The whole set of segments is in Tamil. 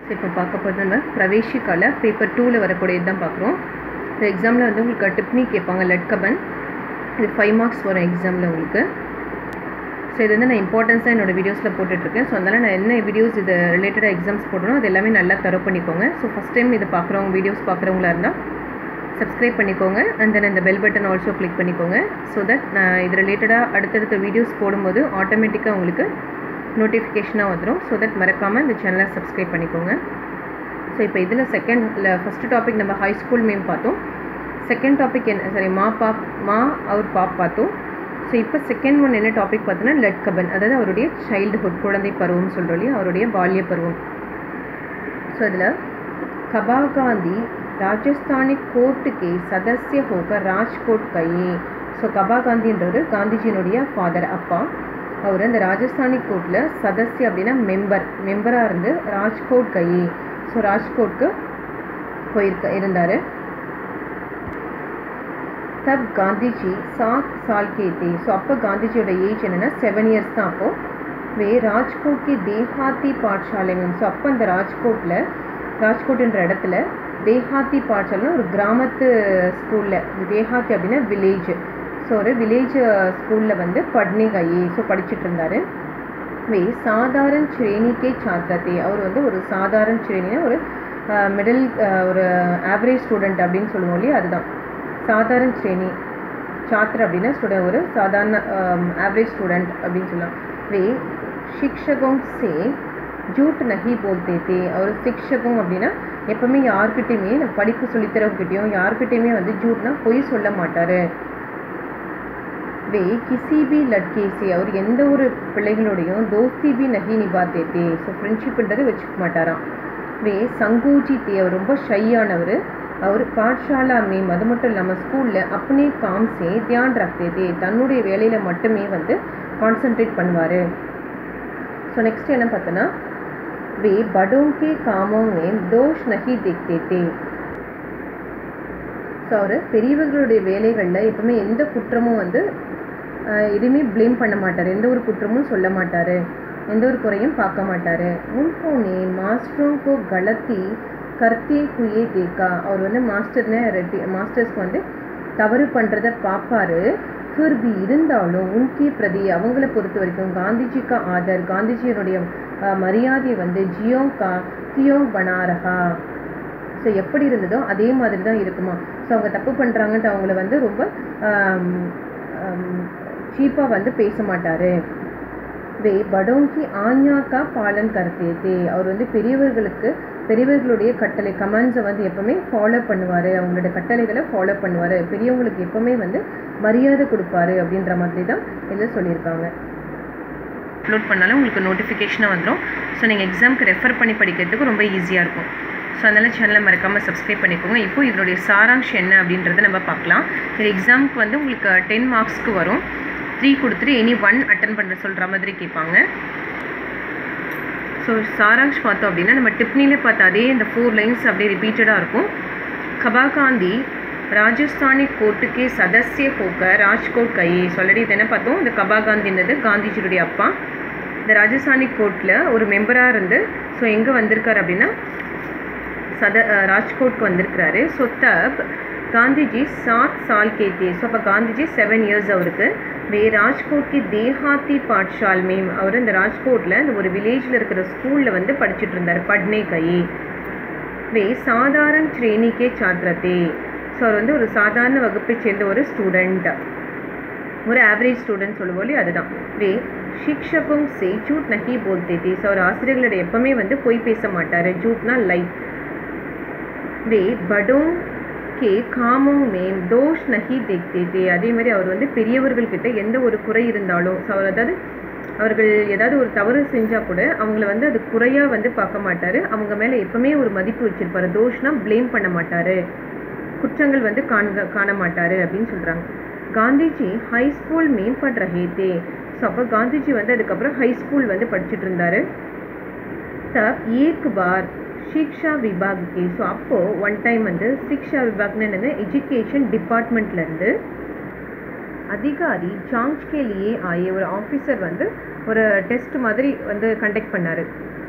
ஸோ இப்போ பார்க்க போகிறது நம்ம பிரவேஷிக்கால பேப்பர் டூவில் வரக்கூடியது தான் பார்க்குறோம் இந்த எக்ஸாமில் வந்து உங்களுக்கு டிப்னி கேட்பாங்க லட்கபன் இது ஃபைவ் மார்க்ஸ் வரும் எக்ஸாமில் உங்களுக்கு ஸோ இது வந்து நான் இம்பார்ட்டன்ஸ் தான் என்னோடய வீடியோஸில் போட்டுட்ருக்கேன் ஸோ அதனால் நான் என்ன வீடியோஸ் இது ரிலேட்டடாக எக்ஸாம்ஸ் போடணும் அது எல்லாமே நல்லா தரவு பண்ணிக்கோங்க ஸோ ஃபஸ்ட் டைம் இது பார்க்குறவங்க வீடியோஸ் பார்க்குறவங்களா இருந்தால் சப்ஸ்கிரைப் பண்ணிக்கோங்க அண்ட் தென் இந்த பெல் பட்டன் ஆல்சோ கிளிக் பண்ணிக்கோங்க ஸோ தட் நான் இது ரிலேட்டடாக அடுத்தடுத்த வீடியோஸ் போடும்போது ஆட்டோமேட்டிக்காக உங்களுக்கு நோட்டிஃபிகேஷனாக வந்துடும் ஸோ தட் மறக்காமல் இந்த சேனலை சப்ஸ்கிரைப் பண்ணிக்கோங்க ஸோ இப்போ இதில் செகண்ட் இல்லை ஃபஸ்ட்டு டாபிக் நம்ம ஹை ஸ்கூல் மேம் பார்த்தோம் செகண்ட் டாபிக் என்ன சாரி மா பாப் மா அவர் பாப் பார்த்தோம் ஸோ இப்போ செகண்ட் ஒன் என்ன டாபிக் பார்த்தோன்னா லட்கபன் அதாவது அவருடைய சைல்டுஹுட் குழந்தை பருவம் சொல்கிறோம் இல்லையா அவருடைய பால்ய பருவம் ஸோ அதில் கபா காந்தி ராஜஸ்தானி கோர்ட்டுக்கு சதஸ்ய ஹோக ராஜ்கோட் கையே ஸோ கபா காந்தின்றவர் காந்திஜியினுடைய ஃபாதர் அப்பா அவர் அந்த ராஜஸ்தானி கோர்ட்டில் சதஸ்ய அப்படின்னா மெம்பர் மெம்பராக இருந்து ராஜ்கோட் கையே ஸோ ராஜ்கோட்க்கு போயிருக்க இருந்தார் தப் காந்திஜி சாத் சால் கே தே ஸோ அப்போ காந்திஜியோட ஏஜ் என்னென்னா செவன் இயர்ஸ் தான் அப்போது வே ராஜ்கோட் கி தேஹாத்தி பாட்சாலை மேம் ஸோ அப்போ அந்த ராஜ்கோட்டில் ராஜ்கோட்ன்ற இடத்துல தேஹாத்தி பாட்சாலைன்னு ஒரு கிராமத்து ஸ்கூலில் தேஹாத்தி அப்படின்னா வில்லேஜ் ஸோ ஒரு வில்லேஜ் ஸ்கூலில் வந்து பட்னி கையே ஸோ படிச்சுட்டு இருந்தார் வே சாதாரண ஸ்ரேணிக்கே சாத்திரத்தே அவர் வந்து ஒரு சாதாரண ஸ்ரேணினா ஒரு மிடில் ஒரு ஆவரேஜ் ஸ்டூடெண்ட் அப்படின்னு சொல்லுவோம் இல்லையா அதுதான் சாதாரண ஸ்ரேணி சாத்திர அப்படின்னா ஸ்டூடெண்ட் ஒரு சாதாரண ஆவரேஜ் ஸ்டூடெண்ட் அப்படின்னு சொல்லலாம் வே சிக்ஷகம் சே ஜூட் நகி போல்தே தே அவர் சிக்ஷகம் அப்படின்னா எப்பவுமே யார்கிட்டையுமே படிப்பு சொல்லித்தரவங்கிட்டையும் யார்கிட்டையுமே வந்து ஜூட்னா பொய் சொல்ல மாட்டார் வே கிசி பி லட்கேசி அவர் எந்த ஒரு பிள்ளைகளோடையும் தோஸ்தி பி நகி நிபாத்தே தே ஸோ ஃப்ரெண்ட்ஷிப்ன்றது வச்சுக்க மாட்டாராம் வே சங்கூஜி தே அவர் ரொம்ப ஷையானவர் அவர் பாட்ஷாலா மேம் அது மட்டும் இல்லாமல் ஸ்கூலில் அப்பனே காம்சே தியான் ரக்தே தே தன்னுடைய வேலையில் மட்டுமே வந்து கான்சென்ட்ரேட் பண்ணுவார் ஸோ நெக்ஸ்ட் என்ன பார்த்தோன்னா வே படோம் கே காமோं में தோஷ் நகி देखते थे ஸோ அவர் பெரியவர்களுடைய வேலைகளில் எப்பவுமே எந்த குற்றமும் வந்து எதுவுமே ப்ளேம் பண்ண மாட்டார் எந்த ஒரு குற்றமும் சொல்ல மாட்டார் எந்த ஒரு குறையும் பார்க்க மாட்டார் உன்கோனே மாஸ்டரும் கோ கலத்தி கர்த்தே குயே தேக்கா அவர் வந்து மாஸ்டர்னு ரெட்டி மாஸ்டர்ஸ்க்கு வந்து தவறு பண்ணுறத பார்ப்பாரு ஃபிர் பி இருந்தாலும் உன்கி பிரதி அவங்கள பொறுத்த வரைக்கும் காந்திஜிக்கா ஆதர் காந்திஜியனுடைய மரியாதையை வந்து ஜியோங்கா கியோங் பனாரஹா ஸோ எப்படி இருந்ததோ அதே மாதிரி தான் இருக்குமா ஸோ அவங்க தப்பு பண்ணுறாங்கன்ட்டு அவங்கள வந்து ரொம்ப சீப்பாக வந்து பேச மாட்டார் வே படோங்கி ஆஞ்ஞாக்கா பாலன் கருத்தே தே அவர் வந்து பெரியவர்களுக்கு பெரியவர்களுடைய கட்டளை கமெண்ட்ஸை வந்து எப்போவுமே ஃபாலோ பண்ணுவார் அவங்களோட கட்டளைகளை ஃபாலோ பண்ணுவார் பெரியவங்களுக்கு எப்போவுமே வந்து மரியாதை கொடுப்பாரு அப்படின்ற மாதிரி தான் இதில் சொல்லியிருக்காங்க அப்லோட் பண்ணாலும் உங்களுக்கு நோட்டிஃபிகேஷனாக வந்துடும் ஸோ நீங்கள் எக்ஸாமுக்கு ரெஃபர் பண்ணி படிக்கிறதுக்கு ரொம்ப ஈஸியாக இருக்கும் ஸோ அதனால் சேனலை மறக்காமல் சப்ஸ்கிரைப் பண்ணிக்கோங்க இப்போ இதனுடைய சாராம்ஷம் என்ன அப்படின்றத நம்ம பார்க்கலாம் இது எக்ஸாமுக்கு வந்து உங்களுக்கு டென் மார்க்ஸ்க்கு வரும் த்ரீ கொடுத்துட்டு எனி ஒன் அட்டன் பண்ண சொல்கிற மாதிரி கேட்பாங்க ஸோ சாராம்ஷ் பார்த்தோம் அப்படின்னா நம்ம டிப்னிலே பார்த்த அதே இந்த ஃபோர் லைன்ஸ் அப்படியே ரிப்பீட்டடாக இருக்கும் கபா காந்தி ராஜஸ்தானி கோர்ட்டுக்கே சதஸ்ய போக்க ராஜ்கோட் கையே ஆல்ரெடி இது என்ன பார்த்தோம் இந்த கபா காந்தின்றது காந்திஜியுடைய அப்பா இந்த ராஜஸ்தானி கோர்ட்டில் ஒரு மெம்பராக இருந்து ஸோ எங்கே வந்திருக்காரு அப்படின்னா சத ராஜ்கோட்க்கு வந்திருக்கிறாரு ஸோ தப் காந்திஜி சாத் சால் கேத்தே ஸோ அப்போ காந்திஜி செவன் இயர்ஸ் அவருக்கு வே ராஜ்கோட்க்கு தேஹாத்தி பாட்ஷால் மேம் அவர் இந்த ராஜ்கோட்டில் இந்த ஒரு வில்லேஜில் இருக்கிற ஸ்கூலில் வந்து படிச்சுட்டு இருந்தார் பட்னே கையே வே சாதாரண ஸ்ரேணிக்கே சாத்திரத்தே ஸோ அவர் வந்து ஒரு சாதாரண வகுப்பை சேர்ந்த ஒரு ஸ்டூடெண்ட் ஒரு ஆவரேஜ் ஸ்டூடெண்ட் சொல்லுவோம் இல்லையா அதுதான் வே சிக்ஷகும் சே ஜூட் நகி போல்தே தே ஸோ அவர் ஆசிரியர்களோட எப்பவுமே வந்து பொய் பேச மாட்டார் ஜூட்னா லைஃப் வே படோம் கே காமோங் மேம் தோஷ் நகி தேக்தே தே அதே மாதிரி அவர் வந்து பெரியவர்கள்கிட்ட எந்த ஒரு குறை இருந்தாலும் ஸோ அவர் அதாவது அவர்கள் ஏதாவது ஒரு தவறு செஞ்சால் கூட அவங்கள வந்து அது குறையாக வந்து பார்க்க மாட்டார் அவங்க மேலே எப்பவுமே ஒரு மதிப்பு வச்சுருப்பார் தோஷ்னா ப்ளேம் பண்ண மாட்டார் குற்றங்கள் வந்து காண்க காண மாட்டார் அப்படின்னு சொல்கிறாங்க காந்திஜி ஹை ஸ்கூல் மேம்பட் ரஹேத்தே ஸோ அப்போ காந்திஜி வந்து அதுக்கப்புறம் ஹை ஸ்கூல் வந்து படிச்சுட்டு இருந்தார் தப் ஏக் பார் சிக்ஷா விபாக்கு ஸோ அப்போது ஒன் டைம் வந்து சிக்ஷா விபாக்னு என்னது எஜுகேஷன் டிபார்ட்மெண்ட்லேருந்து அதிகாரி ஜாஞ்ச் கே லியே ஆகிய ஒரு ஆஃபீஸர் வந்து ஒரு டெஸ்ட் மாதிரி வந்து கண்டக்ட் பண்ணார்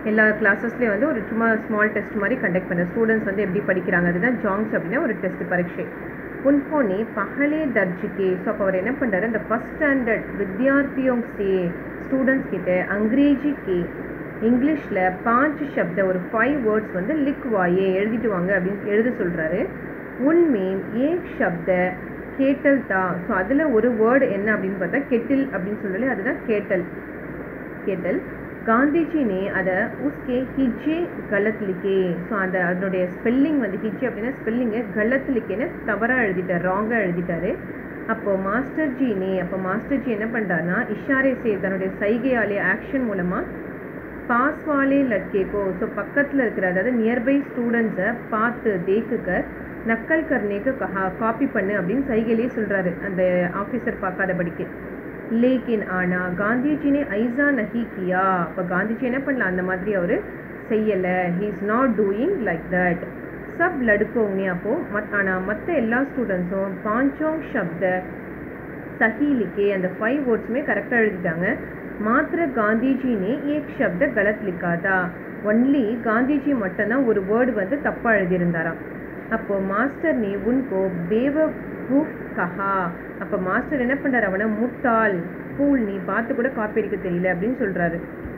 எல்லா கிளாஸஸ்லேயும் வந்து ஒரு சும்மா ஸ்மால் டெஸ்ட் மாதிரி கண்டக்ட் பண்ண ஸ்டூடெண்ட்ஸ் வந்து எப்படி படிக்கிறாங்க அதுதான் ஜாங்ஸ் அப்படின்னா ஒரு டெஸ்ட் பரீட்சை உன்ஹோனே பகலே தர்ஜிக்கே ஸோ அப்போ அவர் என்ன பண்ணுறாரு அந்த ஃபஸ்ட் ஸ்டாண்டர்ட் வித்யார்த்தியோங் சே ஸ்டூடெண்ட்ஸ் கிட்ட அங்கிரேஜி கே இங்கிலீஷில் பாஞ்சு சப்த ஒரு ஃபைவ் வேர்ட்ஸ் வந்து லிக்வாயே எழுதிட்டு வாங்க அப்படின்னு எழுத சொல்கிறாரு உன்மேம் ஏக் சப்த கேட்டல் தா ஸோ அதில் ஒரு வேர்டு என்ன அப்படின்னு பார்த்தா கெட்டில் அப்படின்னு சொல்லி அதுதான் கேட்டல் கேட்டல் காந்திஜினே அதை உஸ்கே ஹிஜே கலத் லிக்கே ஸோ அந்த அதனுடைய ஸ்பெல்லிங் வந்து ஹிஜே அப்படின்னா ஸ்பெல்லிங்கை கலத் லிக்கேன்னு தவறாக எழுதிட்டார் ராங்காக எழுதிட்டாரு அப்போது மாஸ்டர் ஜினே அப்போ மாஸ்டர் ஜி என்ன பண்ணுறாருனா இஷாரே சே தன்னுடைய சைகையாலே ஆக்ஷன் மூலமாக பாஸ்வாலே லட்கேக்கோ ஸோ பக்கத்தில் இருக்கிற அதாவது நியர்பை ஸ்டூடெண்ட்ஸை பார்த்து தேக்குக்க நக்கல் கர்னேக்கு கஹா காப்பி பண்ணு அப்படின்னு சைகையிலே சொல்கிறாரு அந்த ஆஃபீஸர் பார்க்காதபடிக்கு லேக்கின் ஆனால் காந்திஜினே ஐசா நஹி கியா அப்போ காந்திஜி என்ன பண்ணலாம் அந்த மாதிரி அவர் செய்யலை he is not doing like that சப் லடுக்கோங்க அப்போது மத் ஆனால் மற்ற எல்லா ஸ்டூடெண்ட்ஸும் பாஞ்சோங் சப்த சஹீலிக்கே அந்த ஃபைவ் வேர்ட்ஸுமே கரெக்டாக எழுதிட்டாங்க மாத்திர காந்திஜினே ஏக் சப்த கலத் லிக்காதா ஒன்லி காந்திஜி மட்டும்தான் ஒரு வேர்டு வந்து தப்பாக எழுதியிருந்தாராம் அப்போ மாஸ்டர் நீ உன்கோ பேவகூஃப் கஹா அப்போ மாஸ்டர் என்ன பண்ணுறாரு அவனை முட்டாள் பூல் நீ பார்த்து கூட காப்பி அடிக்க தெரியல அப்படின்னு சொல்கிறாரு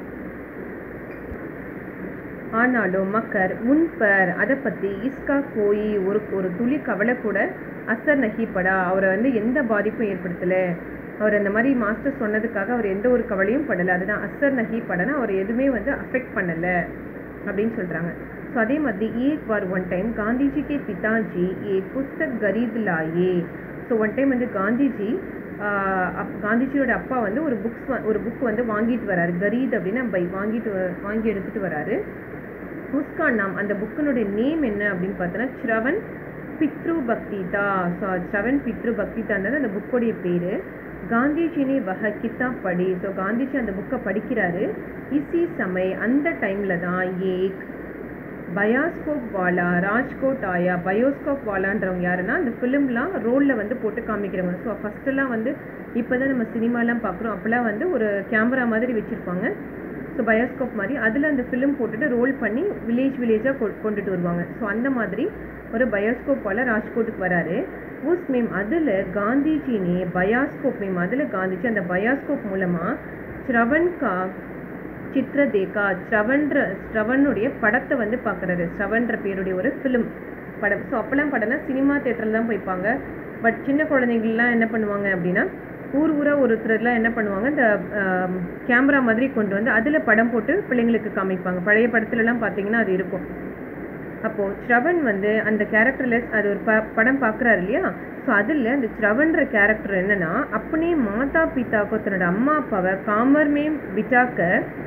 ஆனாலும் மக்கர் உன்பர் அதை பற்றி இஸ்கா கோயி ஒரு ஒரு துளி கவலை கூட அசர் நகிப்படா அவரை வந்து எந்த பாதிப்பும் ஏற்படுத்தலை அவர் அந்த மாதிரி மாஸ்டர் சொன்னதுக்காக அவர் எந்த ஒரு கவலையும் படலை அதுதான் அசர் நகி படனா அவர் எதுவுமே வந்து அஃபெக்ட் பண்ணலை அப்படின்னு சொல்கிறாங்க ஸோ அதே மாதிரி ஏக் பார் ஒன் டைம் காந்திஜி கே பிதாஜி ஏ புஸ்தக் கரீத் லாயே ஸோ ஒன் டைம் வந்து காந்திஜி அப் காந்திஜியோட அப்பா வந்து ஒரு புக்ஸ் ஒரு புக் வந்து வாங்கிட்டு வராரு கரீத் அப்படின்னு பை வாங்கிட்டு வ- வாங்கி எடுத்துகிட்டு வராரு உஸ்கா நாம் அந்த புக்கினுடைய நேம் என்ன அப்படின்னு பார்த்தோன்னா ஸ்ரவன் பித்ரு பக்திதா ஸோ ஸ்ரவன் பித்ரு பக்திதான்றது அந்த புக்கோடைய பேர் காந்திஜினே வக கித்தாப் படி ஸோ காந்திஜி அந்த புக்கை படிக்கிறாரு இசி சமய் அந்த டைமில் தான் ஏக் பயாஸ்கோப் வாலா ராஜ்கோட் ஆயா பயோஸ்கோப் வாலான்றவங்க யாருன்னா அந்த ஃபிலிம்லாம் ரோலில் வந்து போட்டு காமிக்கிறவங்க ஸோ ஃபஸ்ட்டெல்லாம் வந்து இப்போ தான் நம்ம சினிமாலாம் பார்க்குறோம் அப்போல்லாம் வந்து ஒரு கேமரா மாதிரி வச்சுருப்பாங்க ஸோ பயோஸ்கோப் மாதிரி அதில் அந்த ஃபிலிம் போட்டுட்டு ரோல் பண்ணி வில்லேஜ் வில்லேஜாக கொ கொண்டுட்டு வருவாங்க ஸோ அந்த மாதிரி ஒரு பயோஸ்கோப் வால ராஜ்கோட்டுக்கு வராரு உஸ் மேம் அதில் காந்திஜினே பயாஸ்கோப் மேம் அதில் காந்திஜி அந்த பயாஸ்கோப் மூலமாக ஸ்ரவன் கா சித்ர தேகா ஸ்ரவன்ற ஸ்ரவனுடைய படத்தை வந்து பார்க்குறாரு ஸ்ரவன்ற பேருடைய ஒரு ஃபிலிம் படம் ஸோ அப்போல்லாம் படம்னா சினிமா தேட்டரில் தான் போய்ப்பாங்க பட் சின்ன குழந்தைங்கள்லாம் என்ன பண்ணுவாங்க அப்படின்னா ஊர் ஊராக ஒருத்தர்லாம் என்ன பண்ணுவாங்க இந்த கேமரா மாதிரி கொண்டு வந்து அதில் படம் போட்டு பிள்ளைங்களுக்கு காமிப்பாங்க பழைய படத்துலலாம் பார்த்தீங்கன்னா அது இருக்கும் அப்போது ஸ்ரவன் வந்து அந்த கேரக்டரில் அது ஒரு ப படம் பார்க்குறாரு இல்லையா ஸோ அதில் அந்த ஸ்ரவன்ற கேரக்டர் என்னன்னா அப்பனே மாதா பிதாக்கோ தன்னோட அம்மா அப்பாவை காமர்மே பிட்டாக்க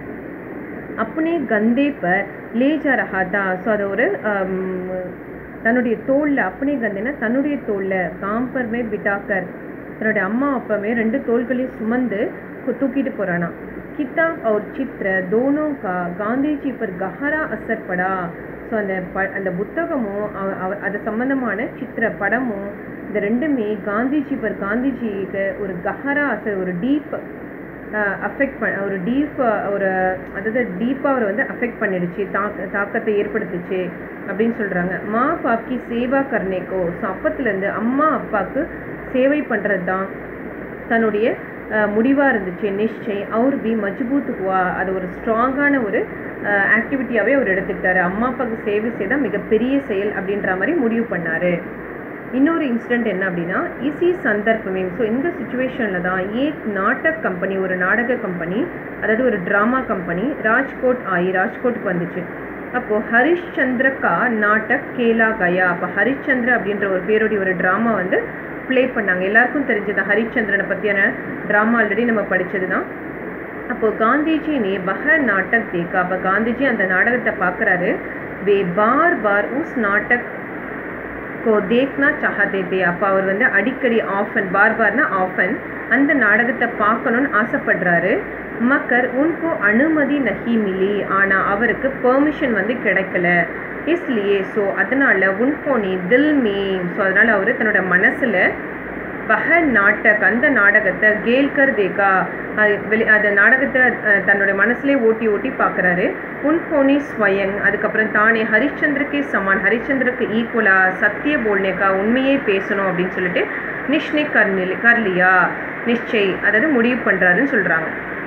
அப்பனே கந்தே பர் லே ஜா ரஹா தா ஸோ அதை ஒரு ஆம், தன்னுடைய தோளில் அப்பனே கந்தேனா தன்னுடைய தோளில் காம்பர்மே பிட்டாக்கர் தன்னுடைய அம்மா அப்பாவே ரெண்டு தோள்களையும் சுமந்து கு- தூக்கிட்டு போகிறானா கிதாப் और चित्र दोनों का गांधी जी पर गहरा असर पड़ा ஸோ அந்த ப அந்த புத்தகமும் அவ- அவ- அது சம்பந்தமான சித்திர படமும் இந்த ரெண்டுமே காந்திஜி பர் காந்திஜிக்கு ஒரு கஹரா அசர் ஒரு டீப் அஃபெக்ட் பண்ண ஒரு டீப் ஒரு அதாவது டீப்பாக அவரை வந்து அஃபெக்ட் பண்ணிடுச்சு தாக்க தாக்கத்தை ஏற்படுத்துச்சு அப்படின்னு சொல்கிறாங்க மா பாப்கி சேவா கர்னேக்கோ ஸோ அப்பத்துலேருந்து அம்மா அப்பாவுக்கு சேவை பண்ணுறது தான் தன்னுடைய முடிவாக இருந்துச்சு நிச்சய் அவர் பி மஜ்பூத் ஹுவா அது ஒரு ஸ்ட்ராங்கான ஒரு ஆக்டிவிட்டியாகவே அவர் எடுத்துக்கிட்டாரு அம்மா அப்பாவுக்கு சேவை செய்தால் மிகப்பெரிய செயல் அப்படின்ற மாதிரி முடிவு பண்ணார் இன்னொரு இன்சிடெண்ட் என்ன அப்படின்னா இசி சந்தர்ப்பமே ஸோ இந்த சுச்சுவேஷனில் தான் ஏக் நாடக் கம்பெனி ஒரு நாடக கம்பெனி அதாவது ஒரு ட்ராமா கம்பெனி ராஜ்கோட் ஆகி ராஜ்கோட்டுக்கு வந்துச்சு அப்போது ஹரிஷ்சந்திர கா நாடக் கேலா கயா அப்போ ஹரிஷ்சந்திர அப்படின்ற ஒரு பேருடைய ஒரு ட்ராமா வந்து ப்ளே பண்ணாங்க எல்லாருக்கும் தெரிஞ்சது ஹரிச்சந்திரனை பற்றியான ட்ராமா ஆல்ரெடி நம்ம படிச்சது தான் அப்போது காந்திஜி ने वह नाटक देखा அப்போ காந்திஜி அந்த நாடகத்தை பார்க்குறாரு வே பார் பார் உஸ் நாட்டக் கோ தேக்னா சாஹதே தே அப்போ அவர் வந்து அடிக்கடி ஆஃபன் பார் பார்னா ஆஃபன் அந்த நாடகத்தை பார்க்கணுன்னு ஆசைப்படுறாரு மக்கர் உன்கோ அனுமதி நஹி மிலி ஆனால் அவருக்கு பெர்மிஷன் வந்து கிடைக்கல இஸ்லியே ஸோ அதனால் உன்கோ நீ தில் மே ஸோ அதனால் அவர் தன்னோட மனசில் வஹ நாட்டக் அந்த நாடகத்தை கேல்கர் தேகா அது வெளி அந்த நாடகத்தை அஹ், தன்னுடைய மனசுலே ஓட்டி ஓட்டி பார்க்குறாரு உன்ஹோனி ஸ்வயங் அதுக்கப்புறம் தானே ஹரிச்சந்திரக்கே சமான் ஹரிச்சந்திரக்கு ஈக்குவலாக சத்திய போல்னேக்கா உண்மையே பேசணும் அப்படின்னு சொல்லிட்டு நிஷ்னே கர்னில் கர்லியா நிச்சய் அதாவது முடிவு பண்ணுறாருன்னு சொல்கிறாங்க